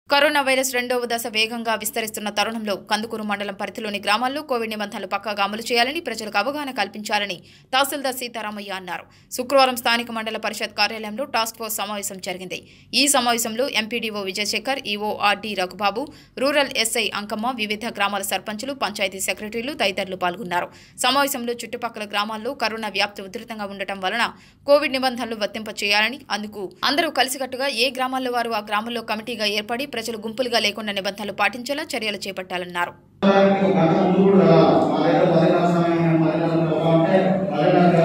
corona virus రెండవ దశ వేగంగా విస్తరిస్తున్న తరుణంలో కందుకూరు మండలం పరిధిలోని గ్రామాల్లో కోవిడ్ నిబంధనలు పక్కాగా అమలు చేయాలని ప్రజలకు అవగాహన కల్పించాలని తహసీల్దార్ సీతారామయ్య అన్నారు శుక్రవారం స్థానిక మండల పరిషత్ కార్యాలయంలో టాస్క్ ఫోర్స్ సమావేశం జరిగింది ఈ సమావేశంలో MPDO Vijayasekhar EO RD Raghubabu rural SI Ankamma వివిధ గ్రామాల సర్పంచులు పంచాయతీ సెక్రటరీలు తదితరులు పాల్గొన్నారు సమావేశంలో చుట్టుపక్కల గ్రామాల్లో కరోనా వ్యాప్తి ఉధృతంగా ఉండటం వలన కోవిడ్ నిబంధనలు వర్తింప చేయాలని అందుకు అందరూ కలిసికట్టుగా ఏ గ్రామాల్లో వారు ఆ గ్రామంలో కమిటీగా ఏర్పడి ప్రజలు గుంపులుగా లేకుండా నిబంధనలు పాటించేలా చర్యలు చేపట్టాలన్నారు గంట ముందు కూడా మా దగ్గర పది గంటల సమయం పది గంటల ఉంటే పది గంటల